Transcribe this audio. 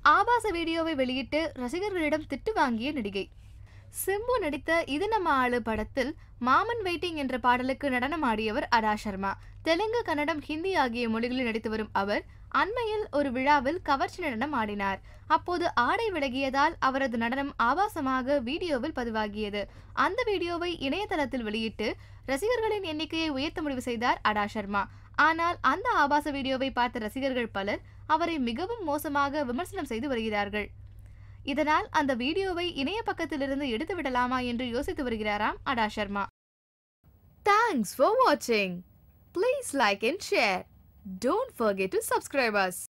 ஆபாச வீடியோவை வெளியிட்டு ரசிகர்களிடம் திட்டு வாங்கிய நடிகை சிம்பு நடித்த இது நம்ம ஆளு படத்தில் மாமன் வெயிட்டிங் என்ற பாடலுக்கு நடனமாடியவர் அதா சர்மா தெலுங்கு கன்னடம் ஹிந்தி ஆகிய மொழிகளில் நடித்து வரும் அவர் அண்மையில் ஒரு விழாவில் கவர்ச்சி நடனம் ஆடினார் அப்போது ஆடை விலகியதால் அவரது நடனம் ஆபாசமாக வீடியோவில் பதிவாகியது அந்த வீடியோவை இணையதளத்தில் வெளியிட்டு ரசிகர்களின் எண்ணிக்கையை உயர்த்த முடிவு செய்தார் அதா சர்மா ஆனால் அந்த ஆபாச வீடியோவை பார்த்த ரசிகர்கள் பலர் அவரை மிகவும் மோசமாக விமர்சனம் செய்து வருகிறார்கள் இதனால் அந்த வீடியோவை இணைய பக்கத்திலிருந்து எடுத்து விடலாமா என்று யோசித்து வருகிறாராம் அதா சர்மா தேங்க்ஸ் ஃபார் வாட்சிங் please like and share don't forget to subscribe as